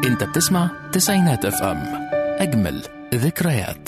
انت بتسمع تسعينات اف ام اجمل ذكريات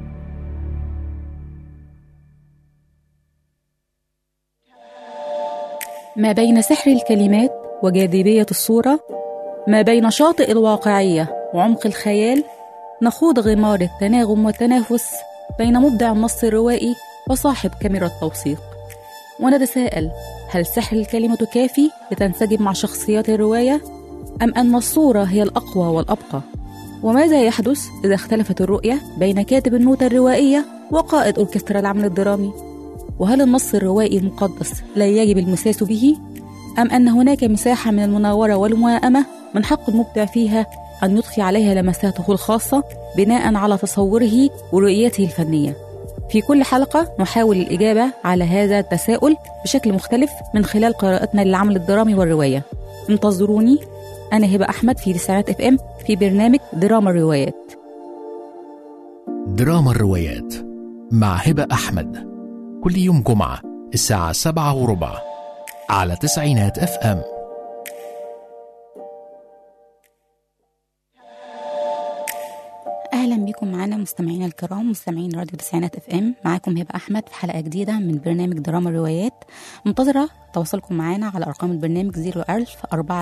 ما بين سحر الكلمات وجاذبية الصورة ما بين شاطئ الواقعية وعمق الخيال نخوض غمار التناغم والتنافس بين مبدع النص الروائي وصاحب كاميرا التوثيق ونتساءل هل سحر الكلمة كافي لتنسجم مع شخصيات الرواية أم أن الصورة هي الأقوى والأبقى وماذا يحدث إذا اختلفت الرؤية بين كاتب النوتة الروائية وقائد أوركسترا العمل الدرامي وهل النص الروائي المقدس لا يجب المساس به أم أن هناك مساحة من المناورة والموائمة من حق المبدع فيها أن يضفي عليها لمساته الخاصة بناء على تصوره ورؤيته الفنية في كل حلقة نحاول الإجابة على هذا التساؤل بشكل مختلف من خلال قراءتنا للعمل الدرامي والرواية انتظروني أنا هبة أحمد في تسعينات اف ام في برنامج دراما الروايات دراما الروايات مع هبة أحمد كل يوم جمعة الساعة سبعة وربع على تسعينات اف ام اهلا بكم معنا مستمعينا الكرام مستمعين راديو تسعينات اف ام معاكم هبه احمد في حلقه جديده من برنامج دراما الروايات منتظره تواصلكم معنا على ارقام البرنامج 01000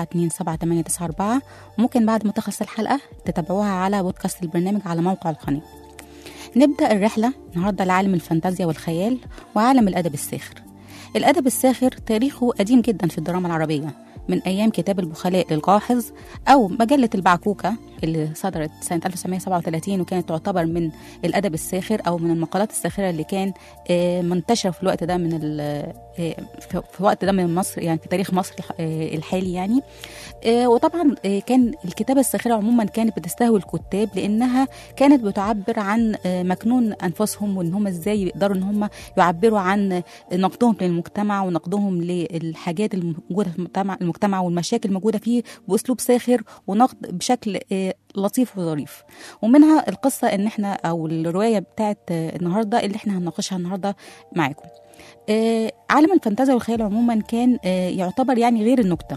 427 وممكن بعد ما تخلص الحلقه تتابعوها على بودكاست البرنامج على موقع القناه نبدا الرحله النهارده لعالم الفانتازيا والخيال وعالم الادب الساخر الادب الساخر تاريخه قديم جدا في الدراما العربيه من ايام كتاب البخلاء للجاحظ او مجله البعكوكه اللي صدرت سنه 1937 وكانت تعتبر من الادب الساخر او من المقالات الساخره اللي كان آه، منتشره في الوقت ده من ال- آه، في في وقت ده من مصر يعني في تاريخ مصر آه، الحالي يعني آه، وطبعا آه، كان الكتابه الساخره عموما كانت بتستهوي الكتاب لانها كانت بتعبر عن آه، مكنون انفسهم وان هم ازاي يقدروا ان هم يعبروا عن نقدهم للمجتمع ونقدهم للحاجات الموجوده في المجتمع المجتمع والمشاكل الموجوده فيه باسلوب ساخر ونقد بشكل آه، لطيف وظريف ومنها القصه ان احنا او الروايه بتاعت آه، النهارده اللي احنا هنناقشها النهارده معاكم آه، عالم الفانتازيا والخيال عموما كان آه، يعتبر يعني غير النكته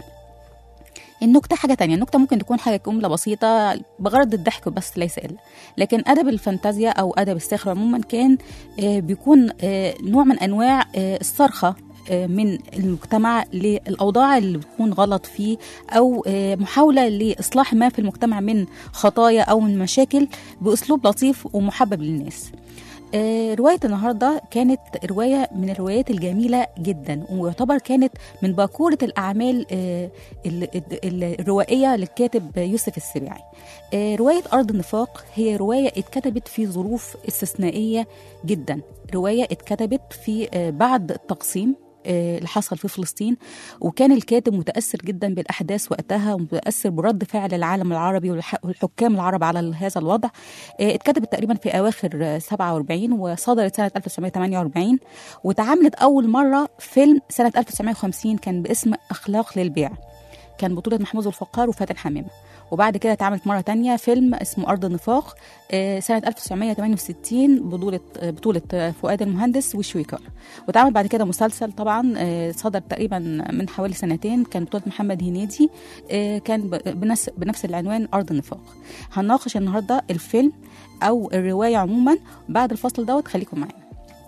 النكتة حاجة تانية النكتة ممكن تكون حاجة جملة بسيطة بغرض الضحك بس ليس إلا لكن أدب الفانتازيا أو أدب السحر عموما كان آه، بيكون آه، نوع من أنواع آه، الصرخة آه، من المجتمع للأوضاع اللي بتكون غلط فيه أو آه، محاولة لإصلاح ما في المجتمع من خطايا أو من مشاكل بأسلوب لطيف ومحبب للناس آه، رواية النهاردة كانت رواية من الروايات الجميلة جدا ويعتبر كانت من باكورة الأعمال آه، ال- ال- الروائية للكاتب يوسف السباعي آه، رواية أرض النفاق هي رواية اتكتبت في ظروف استثنائية جدا رواية اتكتبت في آه، بعد التقسيم آه، اللي حصل في فلسطين وكان الكاتب متأثر جدا بالأحداث وقتها ومتأثر برد فعل العالم العربي والح- والحكام العرب على هذا الوضع آه، اتكتبت تقريبا في أواخر آه، 47 وصدرت سنة 1948 واتعملت أول مرة فيلم سنة 1950 كان باسم أخلاق للبيع كان بطولة محمود الفقار وفاتن حمامة وبعد كده اتعملت مرة تانية فيلم اسمه أرض النفاق آه، سنة 1968 بطولة آه، بطولة آه، فؤاد المهندس وشويكار واتعمل بعد كده مسلسل طبعا آه، صدر تقريبا من حوالي سنتين كان بطولة محمد هنيدي آه، كان ب- بنفس بنفس العنوان أرض النفاق هنناقش النهاردة الفيلم أو الرواية عموما بعد الفصل دوت خليكم معانا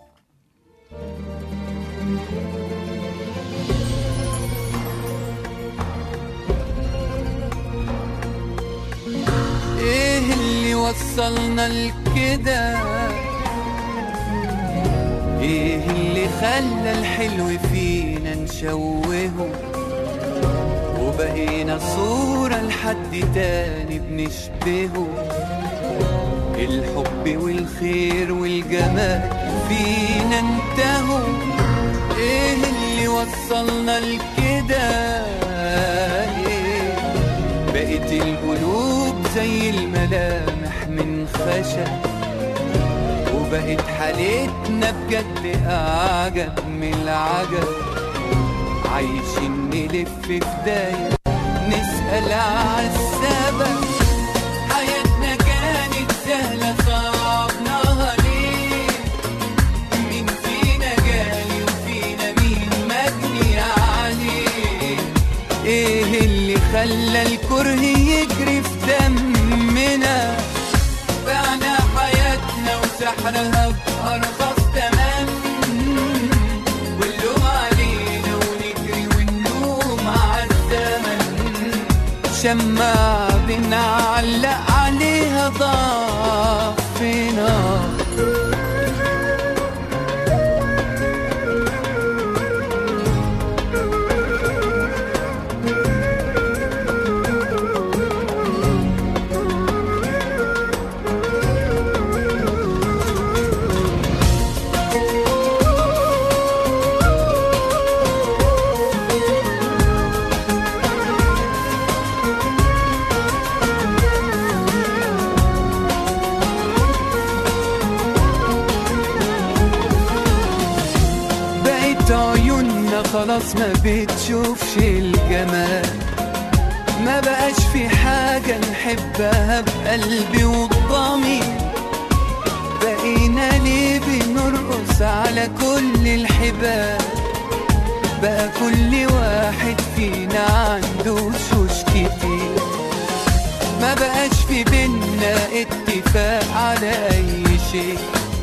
ايه اللي وصلنا لكده ايه اللي خلى الحلو فينا نشوهه وبقينا صورة لحد تاني بنشبهه الحب والخير والجمال فينا انتهوا ايه اللي وصلنا لكده ايه بقت القلوب زي الملامح من خشب وبقت حالتنا بجد أعجب من العجب عايشين نلف في دايرة نسأل عالسبب حياتنا كانت سهلة صعبناها ليه مين فينا جالي وفينا مين مجني عليه ايه اللي خلى الكره يجري في دمنا بعنا حياتنا وسحرها بأرخص تمن واللوم علينا ونجري ونلوم عالزمن شماعة بنعلق عليها ضعفنا بقت عيوننا خلاص ما بتشوفش الجمال ما بقاش في حاجة نحبها بقلبي وبضمير بقينا ليه بنرقص على كل الحبال بقى كل واحد فينا عنده وشوش كتير ما بقاش في بينا اتفاق على اي شيء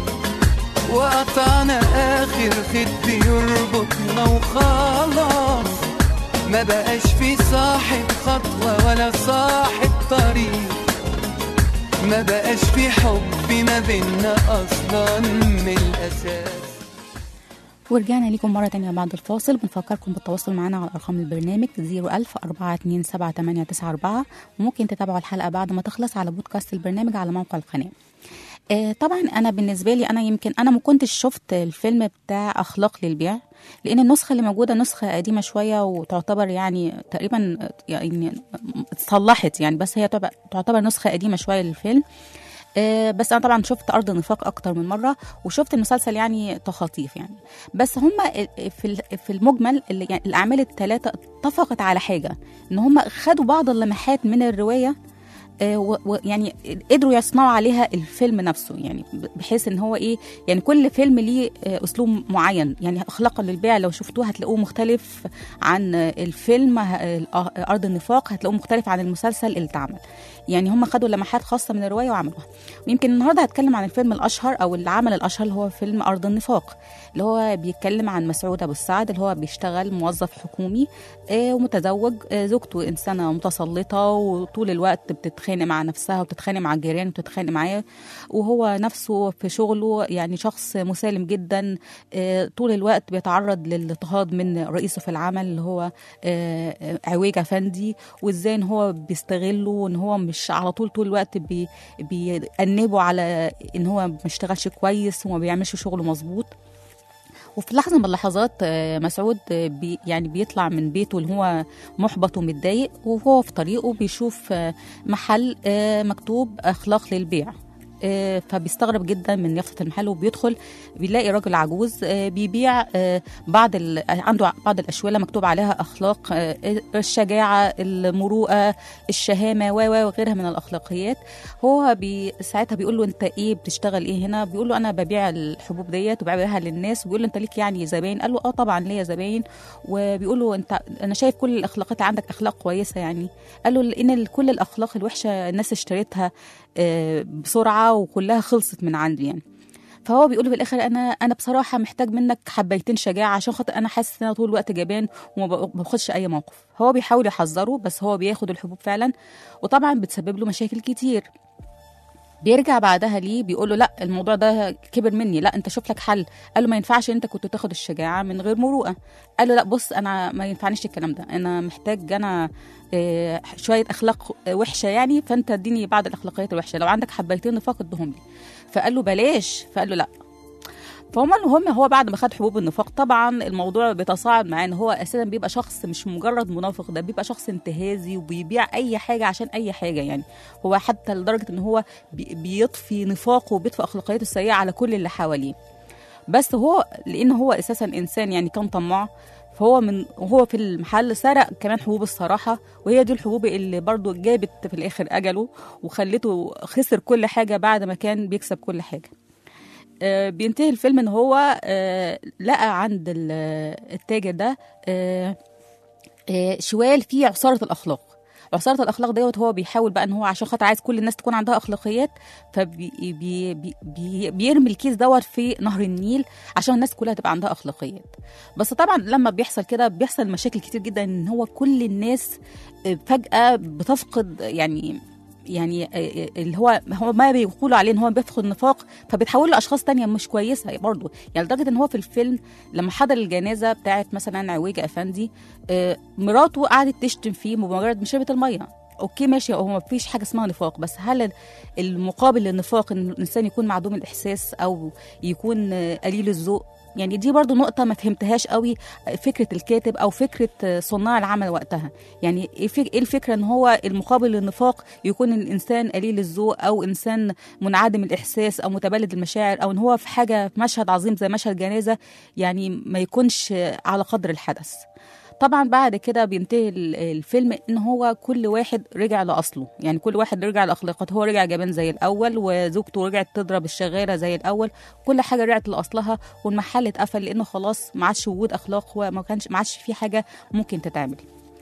وقطعنا اخر خد يربطنا وخلاص ما بقاش في صاحب خطوة ولا صاحب طريق ما بقاش في حب ما بينا اصلا من الاساس ورجعنا لكم مرة تانية بعد الفاصل بنفكركم بالتواصل معنا على أرقام البرنامج 01000 427 وممكن تتابعوا الحلقة بعد ما تخلص على بودكاست البرنامج على موقع القناة آه طبعا انا بالنسبه لي انا يمكن انا ما كنتش شفت الفيلم بتاع اخلاق للبيع لان النسخه اللي موجوده نسخه قديمه شويه وتعتبر يعني تقريبا يعني اتصلحت يعني بس هي تعتبر- تعتبر نسخه قديمه شويه للفيلم آه، بس انا طبعا شفت ارض النفاق اكتر من مره وشفت المسلسل يعني تخاطيف يعني بس هم في ال- في المجمل اللي يعني الاعمال الثلاثه اتفقت على حاجه ان هم خدوا بعض اللمحات من الروايه آه، و- ويعني قدروا يصنعوا عليها الفيلم نفسه يعني ب- بحيث ان هو ايه يعني كل فيلم ليه آه، اسلوب معين يعني اخلاقا للبيع لو شفتوه هتلاقوه مختلف عن آه، الفيلم ه- آه، ارض النفاق هتلاقوه مختلف عن المسلسل اللي اتعمل يعني هم خدوا لمحات خاصه من الروايه وعملوها ويمكن النهارده هتكلم عن الفيلم الاشهر او العمل الاشهر اللي هو فيلم ارض النفاق اللي هو بيتكلم عن مسعود ابو السعد اللي هو بيشتغل موظف حكومي آه، ومتزوج آه، زوجته انسانه متسلطه وطول الوقت بتتخانق مع نفسها وبتتخانق مع الجيران وبتتخانق معاه وهو نفسه في شغله يعني شخص مسالم جدا آه، طول الوقت بيتعرض للاضطهاد من رئيسه في العمل اللي هو آه، آه، عويج افندي وازاي ان هو بيستغله وان هو مش على طول طول الوقت بي بيأنبه على ان هو ما اشتغلش كويس وما بيعملش شغله مظبوط وفي لحظه من اللحظات آه، مسعود آه، بي يعني بيطلع من بيته اللي هو محبط ومتضايق وهو في طريقه بيشوف آه، محل آه، مكتوب اخلاق للبيع آه، فبيستغرب جدا من يافطه المحل وبيدخل بيلاقي راجل عجوز آه، بيبيع آه، بعض ال... عنده بعض الاشوله مكتوب عليها اخلاق آه، الشجاعه المروءه الشهامه و و وغيرها من الاخلاقيات هو بي ساعتها بيقول له انت ايه بتشتغل ايه هنا بيقول له انا ببيع الحبوب ديت وببيعها للناس وبيقول له انت ليك يعني زباين قال له اه طبعا ليا زباين وبيقول له انت انا شايف كل الاخلاقات عندك اخلاق كويسه يعني قال له لان ال- كل الاخلاق الوحشه الناس اشتريتها آه، بسرعه وكلها خلصت من عندي يعني فهو بيقول له في الاخر انا انا بصراحه محتاج منك حبيتين شجاعه عشان خاطر انا حاسس ان انا طول الوقت جبان وما ب- ما باخدش اي موقف هو بيحاول يحذره بس هو بياخد الحبوب فعلا وطبعا بتسبب له مشاكل كتير بيرجع بعدها ليه بيقول له لا الموضوع ده كبر مني لا انت شوف لك حل قال له ما ينفعش انت كنت تاخد الشجاعه من غير مروءه قال له لا بص انا ما ينفعنيش الكلام ده انا محتاج انا آه، شويه اخلاق وحشه يعني فانت اديني بعض الاخلاقيات الوحشه لو عندك حبيتين نفاق ادهم لي فقال له بلاش فقال له لا فهم المهم هو بعد ما خد حبوب النفاق طبعا الموضوع بيتصاعد معاه ان هو اساسا بيبقى شخص مش مجرد منافق ده بيبقى شخص انتهازي وبيبيع اي حاجه عشان اي حاجه يعني هو حتى لدرجه ان هو بي- بيطفي نفاقه وبيطفي اخلاقياته السيئه على كل اللي حواليه بس هو لان هو اساسا انسان يعني كان طماع فهو من وهو في المحل سرق كمان حبوب الصراحة وهي دي الحبوب اللي برضو جابت في الآخر أجله وخلته خسر كل حاجة بعد ما كان بيكسب كل حاجة آه، بينتهي الفيلم ان هو آه، لقى عند ال- التاجر ده آه، آه، شوال فيه عصارة الأخلاق عصاره الاخلاق دوت هو بيحاول بقى ان هو عشان خاطر عايز كل الناس تكون عندها اخلاقيات فبي بي بي بي بيرمي الكيس دوت في نهر النيل عشان الناس كلها تبقى عندها اخلاقيات بس طبعا لما بيحصل كده بيحصل مشاكل كتير جدا ان هو كل الناس فجاه بتفقد يعني يعني اللي هو هو ما بيقولوا عليه ان هو بيفقد نفاق فبيتحول لاشخاص تانية مش كويسه برضه يعني لدرجه ان هو في الفيلم لما حضر الجنازه بتاعت مثلا عويجه افندي آه، مراته قعدت تشتم فيه بمجرد ما شربت الميه اوكي ماشي هو ما فيش حاجه اسمها نفاق بس هل المقابل للنفاق ان الانسان يكون معدوم الاحساس او يكون آه، قليل الذوق يعني دي برضو نقطة ما فهمتهاش قوي فكرة الكاتب أو فكرة صناع العمل وقتها يعني إيه فك- إيه الفكرة إن هو المقابل للنفاق يكون الإنسان قليل الذوق أو إنسان منعدم الإحساس أو متبلد المشاعر أو إن هو في حاجة في مشهد عظيم زي مشهد جنازة يعني ما يكونش على قدر الحدث طبعا بعد كده بينتهي ال- الفيلم ان هو كل واحد رجع لاصله يعني كل واحد رجع لاخلاقاته هو رجع جبان زي الاول وزوجته رجعت تضرب الشغاله زي الاول كل حاجه رجعت لاصلها والمحل اتقفل لانه خلاص ما عادش وجود اخلاق وما كانش ما عادش في حاجه ممكن تتعمل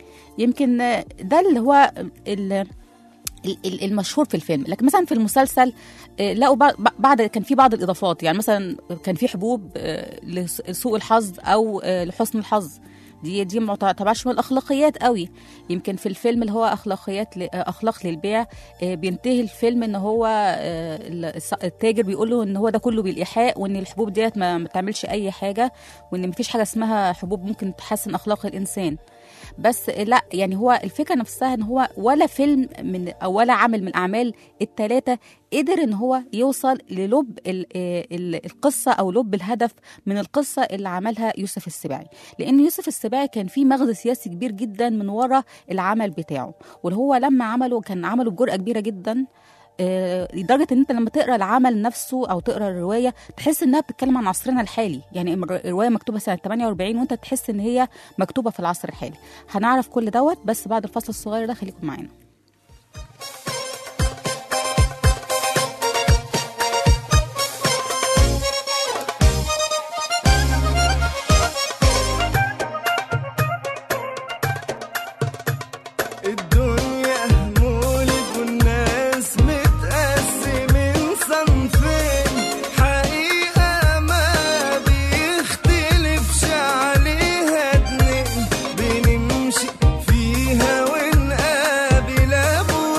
يمكن آه، ده اللي هو ال- ال- ال- المشهور في الفيلم لكن مثلا في المسلسل آه، لقوا بعض- بعد كان في بعض الاضافات يعني مثلا كان في حبوب آه، لس- لسوء الحظ او آه، لحسن الحظ دي دي ما تعتبرش من الاخلاقيات قوي يمكن في الفيلم اللي هو اخلاقيات ل- آه، اخلاق للبيع آه، بينتهي الفيلم ان هو آه، ال- الص- التاجر بيقول له ان هو ده كله بالايحاء وان الحبوب ديت ما ما تعملش اي حاجه وان مفيش حاجه اسمها حبوب ممكن تحسن اخلاق الانسان بس لا يعني هو الفكره نفسها ان هو ولا فيلم من او ولا عمل من الاعمال الثلاثه قدر ان هو يوصل للب ال- ال- القصه او لب الهدف من القصه اللي عملها يوسف السباعي لان يوسف السباعي كان في مغزى سياسي كبير جدا من ورا العمل بتاعه واللي هو لما عمله كان عمله بجرأه كبيره جدا آه، لدرجه ان انت لما تقرا العمل نفسه او تقرا الروايه تحس انها بتتكلم عن عصرنا الحالي يعني الر- الروايه مكتوبه سنه 48 وانت تحس ان هي مكتوبه في العصر الحالي هنعرف كل دوت بس بعد الفصل الصغير ده خليكم معانا الدنيا مولد والناس متقسمين صنفين حقيقة ما بيختلفش عليها اتنين بنمشي فيها ونقابل ابو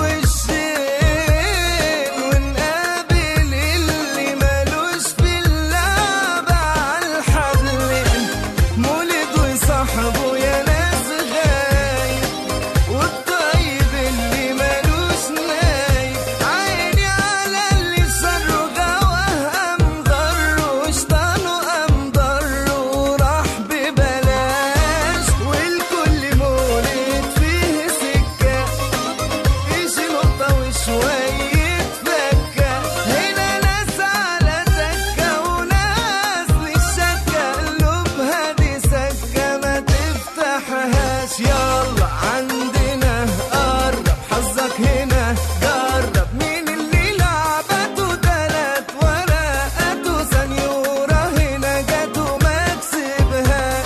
وشين ونقابل اللي ملوش في اللعبة على الحبلين مولد وصاحبه يا ناس غايب والطيب اللي ملوش نايب عيني على اللي شره جواه قام ضره وشطانه قام ضره وراح ببلاش والكل مولد فيه سكة ايش نقطة وشوية فكة هنا ناس على تكة وناس للشكة قلوبها دي سكة ما تفتحهاش يلا عندنا قرب حظك هنا جرب مين اللي لعبته تلات ورقات وسنيورة هنا جت وما كسبهاش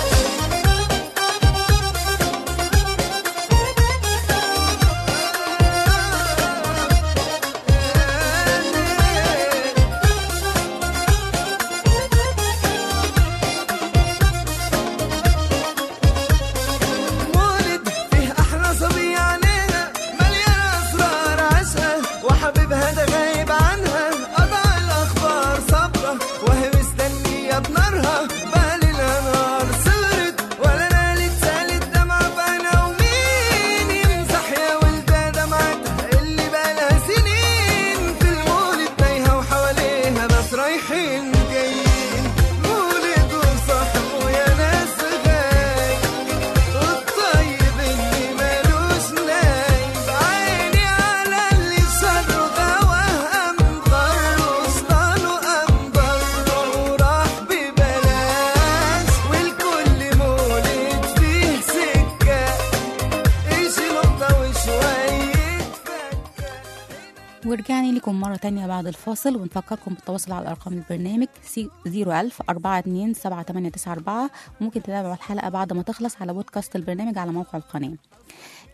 مولد فيه احلى صبي علينا مليان اسرار عشقه وحبيبها ده غايب عنها قطع الاخبار صبره وهي مستنيه بنارها بالي نار صغرت ولا نالت سالت دمعه بعينها ومين يمسح يا ولده دمعتها اللي بقالها سنين في المولد تايهه وحواليها ناس رايحين جايين مولد وصاحبه يا ناس غايب الطيب اللي ملوش نايب عيني على اللي شره غواه قام ضره شطانه قام ضره وراح ببلاش والكل مولد فيه سكة ايش نقطة وشوية فكة ورجعنا لكم مرة تانية بعد الفاصل ونفكركم بالتواصل على أرقام البرنامج سي- 01000 42 7894 وممكن تتابعوا الحلقة بعد ما تخلص على بودكاست البرنامج على موقع القناة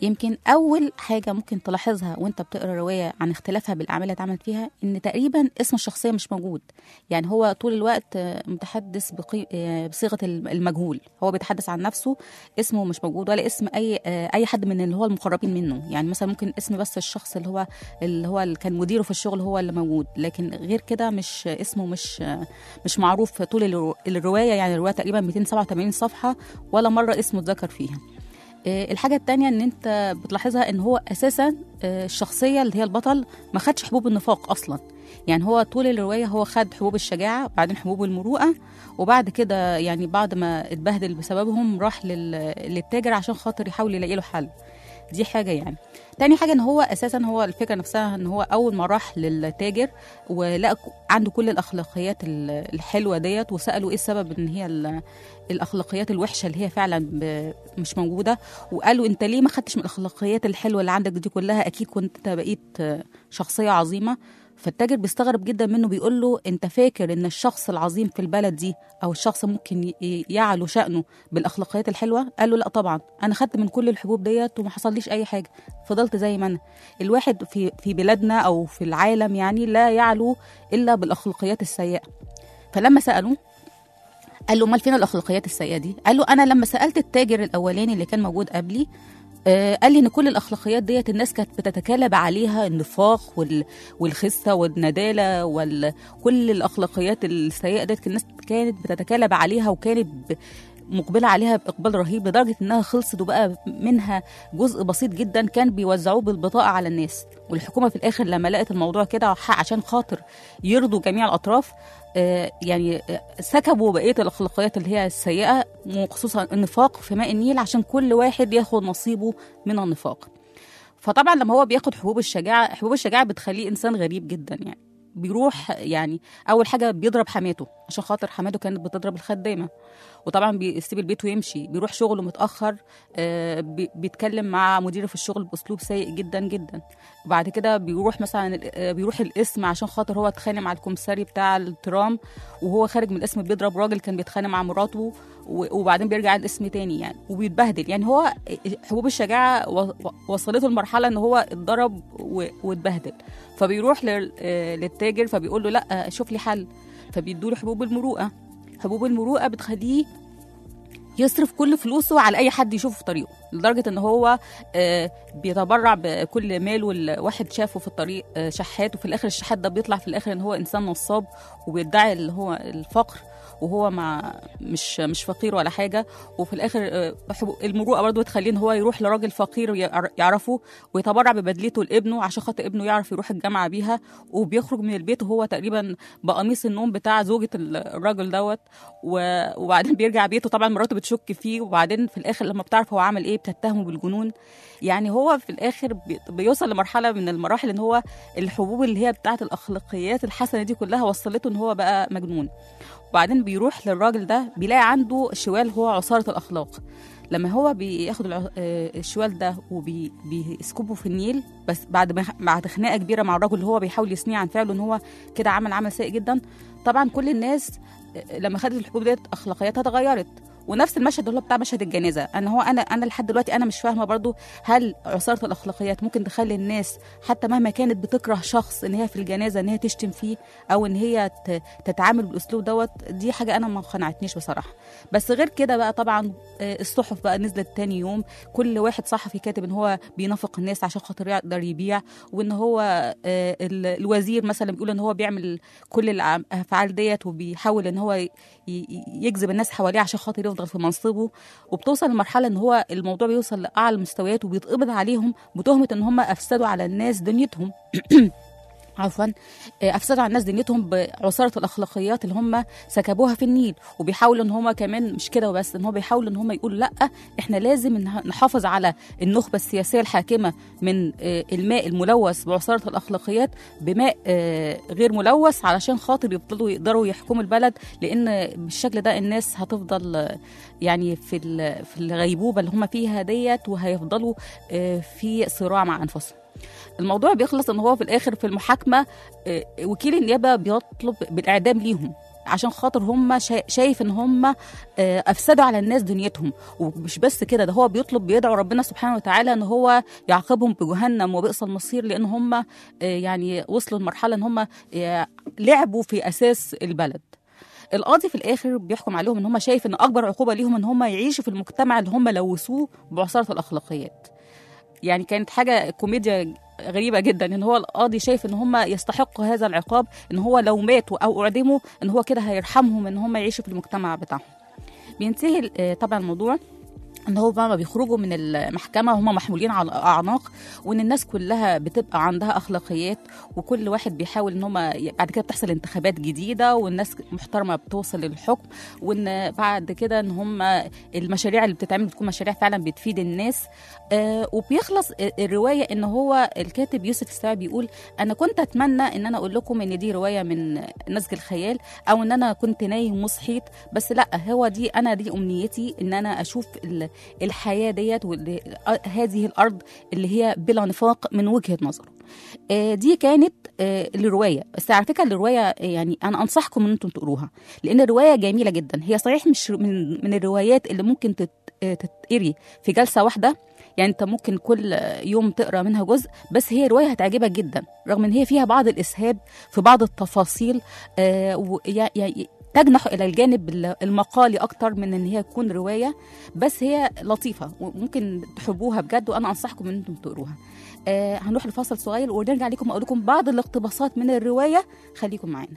يمكن اول حاجه ممكن تلاحظها وانت بتقرا روايه عن اختلافها بالاعمال اللي اتعملت فيها ان تقريبا اسم الشخصيه مش موجود يعني هو طول الوقت آه، متحدث بقي... آه، بصيغه الم- المجهول هو بيتحدث عن نفسه اسمه مش موجود ولا اسم اي آه، اي حد من اللي هو المقربين منه يعني مثلا ممكن اسم بس الشخص اللي هو اللي هو اللي كان مديره في الشغل هو اللي موجود لكن غير كده مش اسمه مش آه، مش معروف طول الرو- الروايه يعني الروايه تقريبا 287 صفحه ولا مره اسمه اتذكر فيها آه، الحاجة التانية ان انت بتلاحظها ان هو اساسا آه، الشخصية اللي هي البطل ما خدش حبوب النفاق اصلا يعني هو طول الرواية هو خد حبوب الشجاعة بعدين حبوب المروءة وبعد كده يعني بعد ما اتبهدل بسببهم راح لل- للتاجر عشان خاطر يحاول يلاقي له حل دي حاجة يعني تاني حاجة ان هو اساسا هو الفكرة نفسها ان هو اول ما راح للتاجر ولقى ك- عنده كل الاخلاقيات ال- الحلوة ديت وسأله ايه السبب ان هي ال- الاخلاقيات الوحشة اللي هي فعلا ب- مش موجودة وقالوا انت ليه ما خدتش من الاخلاقيات الحلوة اللي عندك دي كلها اكيد كنت انت بقيت آه، شخصية عظيمة فالتاجر بيستغرب جدا منه بيقول له انت فاكر ان الشخص العظيم في البلد دي او الشخص ممكن ي- يعلو شأنه بالاخلاقيات الحلوه قال له لا طبعا انا خدت من كل الحبوب ديت وما حصليش اي حاجه فضلت زي ما انا الواحد في في بلادنا او في العالم يعني لا يعلو الا بالاخلاقيات السيئه فلما سالوه قال له امال فين الاخلاقيات السيئه دي قال له انا لما سالت التاجر الاولاني اللي كان موجود قبلي آه، قال لي ان كل الاخلاقيات ديت الناس كانت بتتكالب عليها النفاق وال... والخسه والنداله وكل الاخلاقيات السيئه ديت الناس كانت بتتكالب عليها وكانت ب... مقبله عليها باقبال رهيب لدرجه انها خلصت وبقى منها جزء بسيط جدا كان بيوزعوه بالبطاقه على الناس والحكومه في الاخر لما لقت الموضوع كده ح- عشان خاطر يرضوا جميع الاطراف آه، يعني آه، سكبوا بقيه الاخلاقيات اللي هي السيئه وخصوصا النفاق في ماء النيل عشان كل واحد ياخد نصيبه من النفاق فطبعا لما هو بياخد حبوب الشجاعه حبوب الشجاعه بتخليه انسان غريب جدا يعني بيروح يعني اول حاجه بيضرب حماته عشان خاطر حماته كانت بتضرب الخدامه وطبعا بيسيب البيت ويمشي بيروح شغله متاخر آه، بي- بيتكلم مع مديره في الشغل باسلوب سيء جدا جدا وبعد كده بيروح مثلا آه، بيروح القسم عشان خاطر هو اتخانق مع الكمساري بتاع الترام وهو خارج من القسم بيضرب راجل كان بيتخانق مع مراته و- وبعدين بيرجع القسم تاني يعني وبيتبهدل يعني هو حبوب الشجاعه و- و- وصلته لمرحله ان هو اتضرب و- واتبهدل فبيروح لل- آه، للتاجر فبيقول له لا شوف لي حل فبيدوا له حبوب المروءه حبوب المروءه بتخليه يصرف كل فلوسه على اي حد يشوفه في طريقه لدرجه ان هو آه، بيتبرع بكل ماله الواحد شافه في الطريق آه، شحات وفي الاخر الشحات ده بيطلع في الاخر ان هو انسان نصاب وبيدعي اللي هو الفقر وهو مع مش مش فقير ولا حاجه وفي الاخر آه، حبو- المروءه برضه تخليه ان هو يروح لراجل فقير يعر- يعرفه ويتبرع ببدلته لابنه عشان خاطر ابنه يعرف يروح الجامعه بيها وبيخرج من البيت وهو تقريبا بقميص النوم بتاع زوجة الراجل دوت و- وبعدين بيرجع بيته طبعا مراته بتشك فيه وبعدين في الاخر لما بتعرف هو عمل ايه بتتهمه بالجنون يعني هو في الاخر بي- بيوصل لمرحله من المراحل ان هو الحبوب اللي هي بتاعت الاخلاقيات الحسنه دي كلها وصلته ان هو بقى مجنون وبعدين بيروح للراجل ده بيلاقي عنده شوال هو عصاره الاخلاق لما هو بياخد الع- آه، الشوال ده وبيسكبه في النيل بس بعد ما بعد خناقه كبيره مع الراجل اللي هو بيحاول يثنيه عن فعله ان هو كده عمل عمل سيء جدا طبعا كل الناس آه، لما خدت الحبوب ديت اخلاقياتها اتغيرت ونفس المشهد اللي هو بتاع مشهد الجنازه انا هو انا انا لحد دلوقتي انا مش فاهمه برضو هل عصاره الاخلاقيات ممكن تخلي الناس حتى مهما كانت بتكره شخص ان هي في الجنازه ان هي تشتم فيه او ان هي ت- تتعامل بالاسلوب دوت دي حاجه انا ما قنعتنيش بصراحه بس غير كده بقى طبعا آه، الصحف بقى نزلت تاني يوم كل واحد صحفي كاتب ان هو بينافق الناس عشان خاطر يقدر يبيع وان هو آه، ال- الوزير مثلا بيقول ان هو بيعمل كل الافعال ديت وبيحاول ان هو ي- ي- يجذب الناس حواليه عشان خاطر يفضل في منصبه وبتوصل لمرحله ان هو الموضوع بيوصل لاعلى المستويات وبيتقبض عليهم بتهمه ان هم افسدوا على الناس دنيتهم عفوا آه، افسدوا على الناس دنيتهم بعصاره الاخلاقيات اللي هم سكبوها في النيل وبيحاولوا ان هم كمان مش كده وبس ان هم بيحاولوا ان هم يقولوا لا احنا لازم إنها- نحافظ على النخبه السياسيه الحاكمه من آه، الماء الملوث بعصاره الاخلاقيات بماء آه، غير ملوث علشان خاطر يفضلوا يقدروا يحكموا البلد لان بالشكل ده الناس هتفضل آه، يعني في ال- في الغيبوبه اللي هم فيها ديت وهيفضلوا آه، في صراع مع انفسهم الموضوع بيخلص ان هو في الاخر في المحاكمه آه، وكيل النيابه بيطلب بالاعدام ليهم عشان خاطر هم شا- شايف ان هم آه، افسدوا على الناس دنيتهم ومش بس كده ده هو بيطلب بيدعو ربنا سبحانه وتعالى ان هو يعاقبهم بجهنم وبئس المصير لان هم آه، يعني وصلوا لمرحله ان هم آه، لعبوا في اساس البلد القاضي في الاخر بيحكم عليهم ان هم شايف ان اكبر عقوبه ليهم ان هم يعيشوا في المجتمع اللي هم لوثوه بعصاره الاخلاقيات يعني كانت حاجه كوميديا غريبه جدا ان هو القاضي شايف ان هم يستحقوا هذا العقاب ان هو لو ماتوا او اعدموا ان هو كده هيرحمهم ان هم يعيشوا في المجتمع بتاعهم بينتهي آه، طبعا الموضوع ان هو بقى بيخرجوا من المحكمه وهم محمولين على الاعناق وان الناس كلها بتبقى عندها اخلاقيات وكل واحد بيحاول ان هم بعد كده بتحصل انتخابات جديده والناس محترمه بتوصل للحكم وان بعد كده ان هم المشاريع اللي بتتعمل بتكون مشاريع فعلا بتفيد الناس آه وبيخلص الروايه ان هو الكاتب يوسف السباعي بيقول انا كنت اتمنى ان انا اقول لكم ان دي روايه من نسج الخيال او ان انا كنت نايم وصحيت بس لا هو دي انا دي امنيتي ان انا اشوف ال- الحياه ديت وهذه الارض اللي هي بلا نفاق من وجهه نظره آه، دي كانت آه، الروايه بس على فكره الروايه آه، يعني انا انصحكم ان انتم تقروها لان الروايه جميله جدا هي صحيح مش من من الروايات اللي ممكن تت- آه، تتقري في جلسه واحده يعني انت ممكن كل يوم تقرا منها جزء بس هي روايه هتعجبك جدا رغم ان هي فيها بعض الاسهاب في بعض التفاصيل آه، و- يا- يا- تجنح الى الجانب المقالي اكتر من ان هي تكون روايه بس هي لطيفه وممكن تحبوها بجد وانا انصحكم ان انتم تقروها آه هنروح لفاصل صغير ونرجع لكم اقول لكم بعض الاقتباسات من الروايه خليكم معانا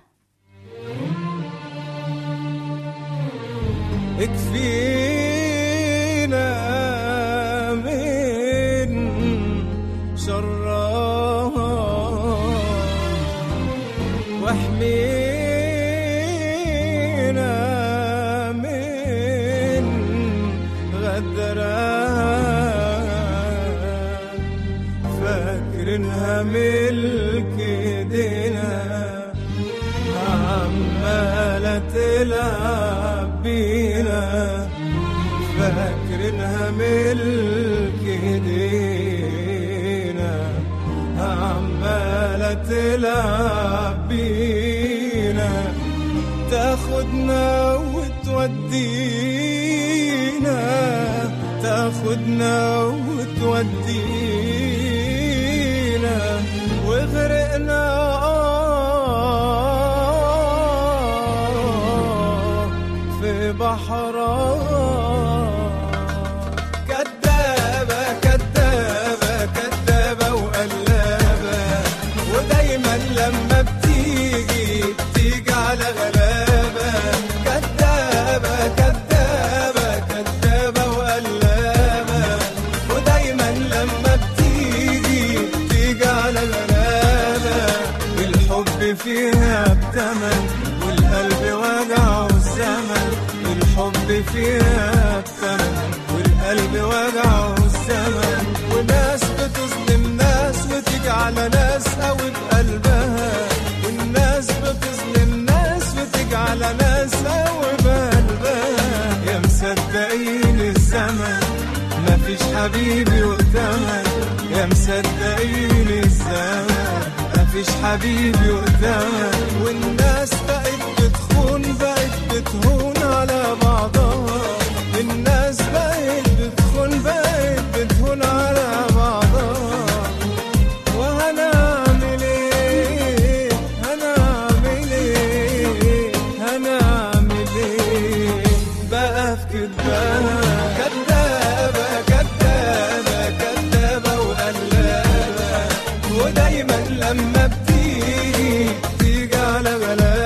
اكفينا من شرها واحمينا من غدرها فاكرينها ملك ايدينا عمالة تلعب بينا فاكرينها ملك ايدينا عمالة تلعب بينا تاخدنا وتودينا تاخدنا وتودينا وغرقنا آه في بحرها كدابة كدابة كدابة وقلابة ودايما لما بتيجي بتيجي على غلابة كدابة كدابة كدابة وقلابة ودايما لما بتيجي بتيجي على غلابة الحب فيها بتمن والقلب وجعه الزمن الحب فيها بتمن والقلب وجعه الزمن وناس بتظلم ناس وتيجي على ناس قوي بقلبها والناس بتظلم ناس وتيجي على ناس قوي بقلبها يا مصدقين الزمن مفيش حبيبي وقتمن يا مصدقين الزمن مفيش حبيبي قدامك والناس بقت بتخون بقت بتهون على بعضها الناس بقت بتخون بقت بتهون على بعضها وهنعمل ايه هنعمل ايه هنعمل ايه بقى في كدبها كدابة كدابة كدابة وقلابة ودايما لما بتيجي تيجي على غلابة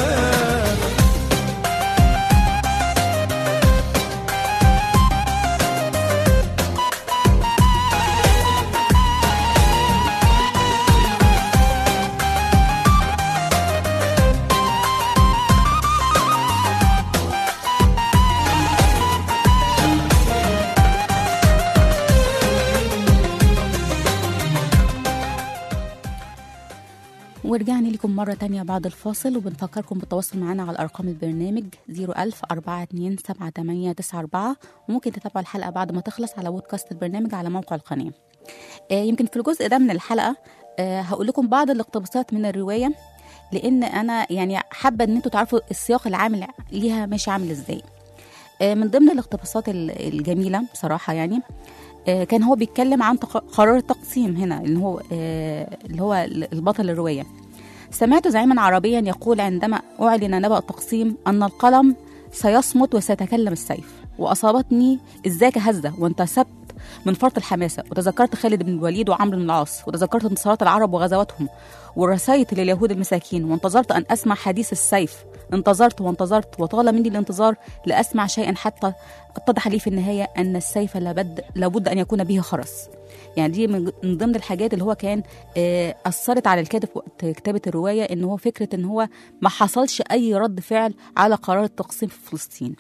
ورجعنا لكم مرة تانية بعد الفاصل وبنفكركم بالتواصل معنا على أرقام البرنامج 01000 42 7894 وممكن تتابعوا الحلقة بعد ما تخلص على بودكاست البرنامج على موقع القناة آه، يمكن في الجزء ده من الحلقة آه، هقول لكم بعض الاقتباسات من الرواية لان انا يعني حابه ان انتوا تعرفوا السياق العام ليها ماشي عامل ازاي آه، من ضمن الاقتباسات ال- الجميله بصراحه يعني آه، كان هو بيتكلم عن تق- قرار التقسيم هنا اللي هو آه، اللي هو البطل الروايه سمعت زعيما عربيا يقول عندما اعلن نبأ التقسيم ان القلم سيصمت وسيتكلم السيف واصابتني الذاك هزه وانتسبت من فرط الحماسه وتذكرت خالد بن الوليد وعمرو بن العاص وتذكرت انتصارات العرب وغزواتهم ورثيت لليهود المساكين وانتظرت ان اسمع حديث السيف انتظرت وانتظرت وطال مني الانتظار لاسمع شيئا حتى اتضح لي في النهايه ان السيف لابد لابد ان يكون به خرس يعني دي من من ضمن الحاجات اللي هو كان آه، اثرت على الكاتب وقت كتابه الروايه ان هو فكره ان هو ما حصلش اي رد فعل على قرار التقسيم في فلسطين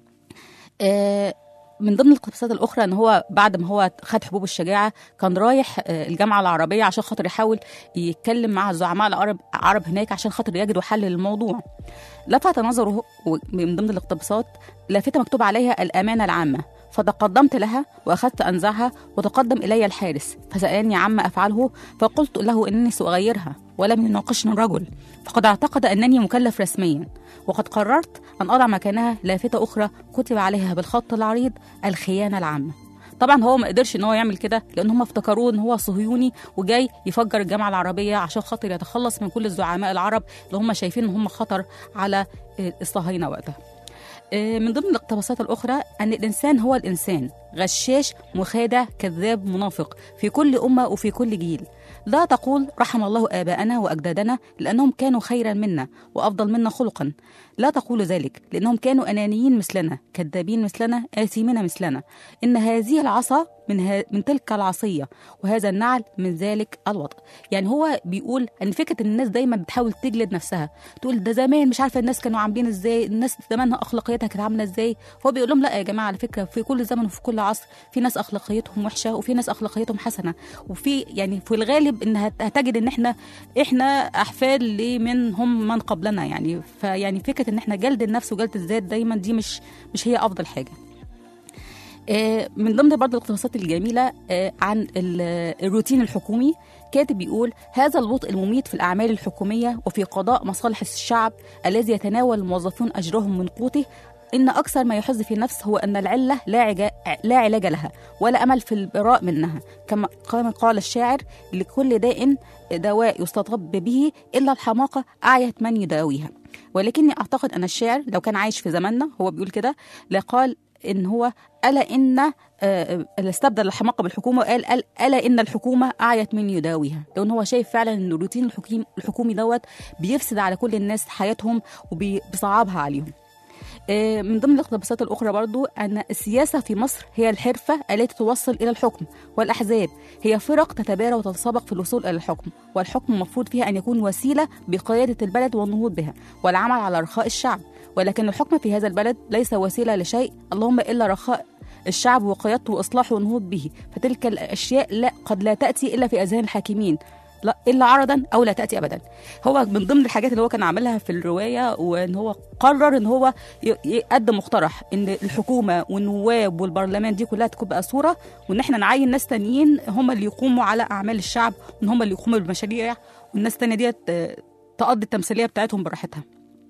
آه، من ضمن الاقتباسات الاخرى ان هو بعد ما هو خد حبوب الشجاعه كان رايح آه، الجامعه العربيه عشان خاطر يحاول يتكلم مع الزعماء العرب عرب هناك عشان خاطر يجدوا حل للموضوع لفت نظره و- من ضمن الاقتباسات لافته مكتوب عليها الامانه العامه فتقدمت لها واخذت انزعها وتقدم الي الحارس فسالني عما افعله فقلت له انني ساغيرها ولم يناقشني الرجل فقد اعتقد انني مكلف رسميا وقد قررت ان اضع مكانها لافته اخرى كتب عليها بالخط العريض الخيانه العامه طبعا هو ما قدرش ان هو يعمل كده لان هم افتكروه ان هو صهيوني وجاي يفجر الجامعه العربيه عشان خاطر يتخلص من كل الزعماء العرب اللي هم شايفين ان هم خطر على آه، الصهاينه وقتها آه، من ضمن الاقتباسات الأخرى أن الإنسان هو الإنسان غشاش مخادع كذاب منافق في كل أمة وفي كل جيل لا تقول رحم الله آباءنا وأجدادنا لأنهم كانوا خيرا منا وأفضل منا خلقا لا تقول ذلك لأنهم كانوا أنانيين مثلنا كذابين مثلنا آثمين مثلنا إن هذه العصا من, ها من تلك العصية وهذا النعل من ذلك الوطء يعني هو بيقول أن فكرة إن الناس دايما بتحاول تجلد نفسها تقول ده زمان مش عارفة الناس كانوا عاملين إزاي الناس زمان أخلاقياتها كانت عاملة إزاي هو بيقول لهم لا يا جماعة على فكرة في كل زمن وفي كل عصر في ناس أخلاقيتهم وحشة وفي ناس أخلاقيتهم حسنة وفي يعني في الغالب إن هت- هتجد إن إحنا إحنا أحفاد لمن هم من قبلنا يعني فيعني فكرة إن إحنا جلد النفس وجلد الذات دايما دي مش مش هي أفضل حاجة آه، من ضمن برضه الاقتباسات الجميلة آه، عن ال- الروتين الحكومي كاتب بيقول هذا البطء المميت في الأعمال الحكومية وفي قضاء مصالح الشعب الذي يتناول الموظفون أجرهم من قوته إن أكثر ما يحز في النفس هو أن العلة لا, عجا لا علاج لها ولا أمل في البراء منها كما كما قال الشاعر لكل داء دواء يستطب به إلا الحماقة أعيت من يداويها ولكني أعتقد أن الشاعر لو كان عايش في زماننا هو بيقول كده لقال ان هو الا ان آه، آه، استبدل الحماقه بالحكومه وقال قال الا ان الحكومه اعيت من يداويها لان هو شايف فعلا ان الروتين الحكومي الحكومي دوت بيفسد على كل الناس حياتهم وبيصعبها عليهم آه، من ضمن الاقتباسات الأخرى برضو أن السياسة في مصر هي الحرفة التي توصل إلى الحكم والأحزاب هي فرق تتبارى وتتسابق في الوصول إلى الحكم والحكم المفروض فيها أن يكون وسيلة بقيادة البلد والنهوض بها والعمل على رخاء الشعب ولكن الحكم في هذا البلد ليس وسيلة لشيء اللهم إلا رخاء الشعب وقيادته وإصلاحه والنهوض به فتلك الأشياء لا قد لا تأتي إلا في أذهان الحاكمين لا الا عرضا او لا تاتي ابدا هو من ضمن الحاجات اللي هو كان عاملها في الروايه وان هو قرر ان هو ي- يقدم مقترح ان الحكومه والنواب والبرلمان دي كلها تكون بقى صوره وان احنا نعين ناس تانيين هم اللي يقوموا على اعمال الشعب وان هم اللي يقوموا بالمشاريع والناس التانيه ديت آه، تقضي التمثيليه بتاعتهم براحتها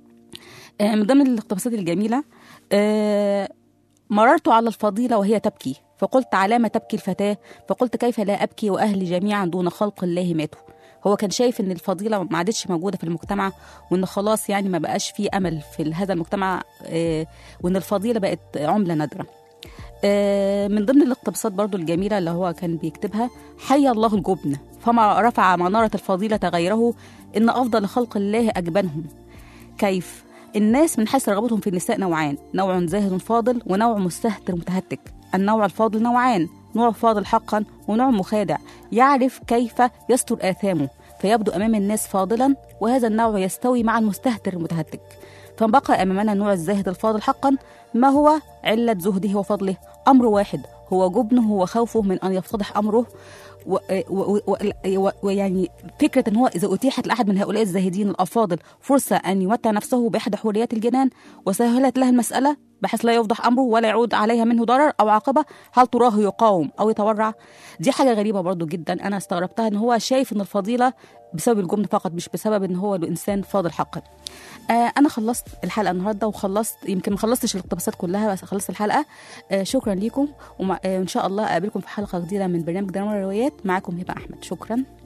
آه، من ضمن الاقتباسات الجميله آه، مررت على الفضيلة وهي تبكي فقلت على ما تبكي الفتاة فقلت كيف لا أبكي وأهلي جميعا دون خلق الله ماتوا هو كان شايف ان الفضيله ما عادتش موجوده في المجتمع وان خلاص يعني ما بقاش في امل في هذا المجتمع آه، وان الفضيله بقت عمله نادره آه، من ضمن الاقتباسات برضو الجميلة اللي هو كان بيكتبها حي الله الجبن فما رفع منارة الفضيلة غيره إن أفضل خلق الله أجبنهم كيف الناس من حيث رغبتهم في النساء نوعان نوع زاهد فاضل ونوع مستهتر متهتك النوع الفاضل نوعان نوع فاضل حقا ونوع مخادع يعرف كيف يستر آثامه فيبدو أمام الناس فاضلا وهذا النوع يستوي مع المستهتر المتهتك فبقى أمامنا النوع الزاهد الفاضل حقا ما هو علة زهده وفضله أمر واحد هو جبنه وخوفه من أن يفتضح أمره و- و- و- و- ويعني فكرة أن هو إذا أتيحت لأحد من هؤلاء الزاهدين الأفاضل فرصة أن يمتع نفسه بإحدى حوريات الجنان وسهلت له المسألة بحيث لا يفضح امره ولا يعود عليها منه ضرر او عاقبه هل تراه يقاوم او يتورع دي حاجه غريبه برضو جدا انا استغربتها ان هو شايف ان الفضيله بسبب الجبن فقط مش بسبب ان هو الانسان فاضل حقا آه انا خلصت الحلقه النهارده وخلصت يمكن ما خلصتش الاقتباسات كلها بس خلصت الحلقه آه شكرا ليكم ومع- آه، وان شاء الله اقابلكم في حلقه جديده من برنامج دراما الروايات معاكم هبه احمد شكرا